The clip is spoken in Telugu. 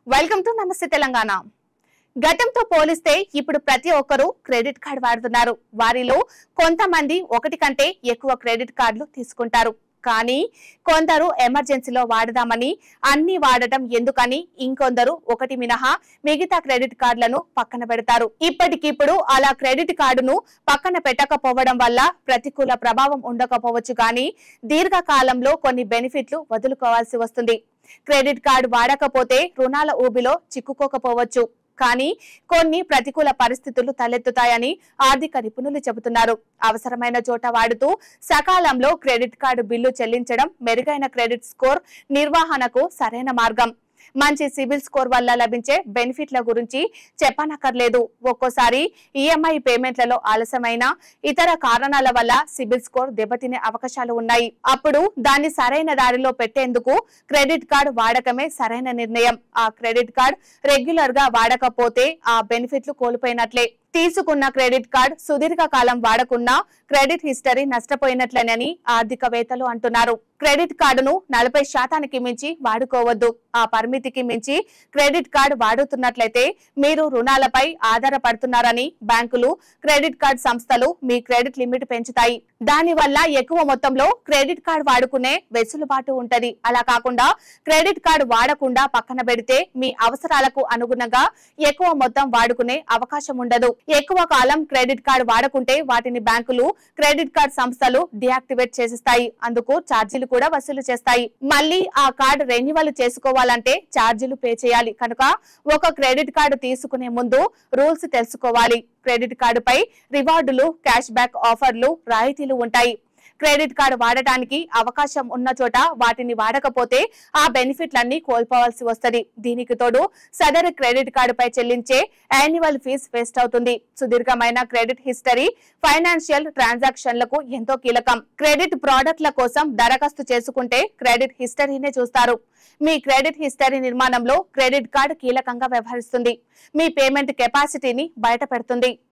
వెల్కమ్ టు నమస్తే తెలంగాణ గతంతో పోలిస్తే ఇప్పుడు ప్రతి ఒక్కరూ క్రెడిట్ కార్డ్ వాడుతున్నారు వారిలో కొంతమంది ఒకటి కంటే ఎక్కువ క్రెడిట్ కార్డులు తీసుకుంటారు కానీ కొందరు ఎమర్జెన్సీలో వాడదామని అన్ని వాడటం ఎందుకని ఇంకొందరు ఒకటి మినహా మిగతా క్రెడిట్ కార్డులను పక్కన పెడతారు ఇప్పటికిప్పుడు అలా క్రెడిట్ కార్డును పక్కన పెట్టకపోవడం వల్ల ప్రతికూల ప్రభావం ఉండకపోవచ్చు కానీ దీర్ఘకాలంలో కొన్ని బెనిఫిట్లు వదులుకోవాల్సి వస్తుంది క్రెడిట్ కార్డు వాడకపోతే రుణాల ఊబిలో చిక్కుకోకపోవచ్చు కానీ కొన్ని ప్రతికూల పరిస్థితులు తలెత్తుతాయని ఆర్థిక నిపుణులు చెబుతున్నారు అవసరమైన చోట వాడుతూ సకాలంలో క్రెడిట్ కార్డు బిల్లు చెల్లించడం మెరుగైన క్రెడిట్ స్కోర్ నిర్వహణకు సరైన మార్గం మంచి సిబిల్ స్కోర్ వల్ల లభించే బెనిఫిట్ల గురించి చెప్పనక్కర్లేదు ఒక్కోసారి ఈఎంఐ పేమెంట్లలో ఆలస్యమైన ఇతర కారణాల వల్ల సిబిల్ స్కోర్ దెబ్బతినే అవకాశాలు ఉన్నాయి అప్పుడు దాన్ని సరైన దారిలో పెట్టేందుకు క్రెడిట్ కార్డు వాడకమే సరైన నిర్ణయం ఆ క్రెడిట్ కార్డ్ రెగ్యులర్ గా వాడకపోతే ఆ బెనిఫిట్లు కోల్పోయినట్లే తీసుకున్న క్రెడిట్ కార్డ్ సుదీర్ఘ కాలం వాడకున్నా క్రెడిట్ హిస్టరీ నష్టపోయినట్లేనని ఆర్థికవేత్తలు అంటున్నారు క్రెడిట్ కార్డును నలభై శాతానికి మించి వాడుకోవద్దు ఆ పరిమితికి మించి క్రెడిట్ కార్డు వాడుతున్నట్లయితే మీరు రుణాలపై ఆధారపడుతున్నారని బ్యాంకులు క్రెడిట్ కార్డ్ సంస్థలు మీ క్రెడిట్ లిమిట్ పెంచుతాయి దాని వల్ల ఎక్కువ మొత్తంలో క్రెడిట్ కార్డు వాడుకునే వెసులుబాటు ఉంటది అలా కాకుండా క్రెడిట్ కార్డు వాడకుండా పక్కన పెడితే మీ అవసరాలకు అనుగుణంగా ఎక్కువ మొత్తం వాడుకునే అవకాశం ఉండదు ఎక్కువ కాలం క్రెడిట్ కార్డు వాడకుంటే వాటిని బ్యాంకులు క్రెడిట్ కార్డ్ సంస్థలు డియాక్టివేట్ చేసిస్తాయి అందుకు ఛార్జీలు కూడా వసూలు చేస్తాయి మళ్ళీ ఆ కార్డు రెన్యువల్ చేసుకోవాలంటే ఛార్జీలు పే చేయాలి కనుక ఒక క్రెడిట్ కార్డు తీసుకునే ముందు రూల్స్ తెలుసుకోవాలి క్రెడిట్ కార్డుపై రివార్డులు క్యాష్ బ్యాక్ ఆఫర్లు రాయితీలు ఉంటాయి క్రెడిట్ కార్డు వాడటానికి అవకాశం ఉన్న చోట వాటిని వాడకపోతే ఆ బెనిఫిట్లన్నీ కోల్పోవాల్సి వస్తది దీనికి తోడు సదరు క్రెడిట్ కార్డుపై చెల్లించే యాన్యువల్ ఫీజు వేస్ట్ అవుతుంది సుదీర్ఘమైన క్రెడిట్ హిస్టరీ ఫైనాన్షియల్ ట్రాన్సాక్షన్లకు ఎంతో కీలకం క్రెడిట్ ప్రోడక్ట్ల కోసం దరఖాస్తు చేసుకుంటే క్రెడిట్ హిస్టరీనే చూస్తారు మీ క్రెడిట్ హిస్టరీ నిర్మాణంలో క్రెడిట్ కార్డు కీలకంగా వ్యవహరిస్తుంది మీ పేమెంట్ కెపాసిటీని బయట పెడుతుంది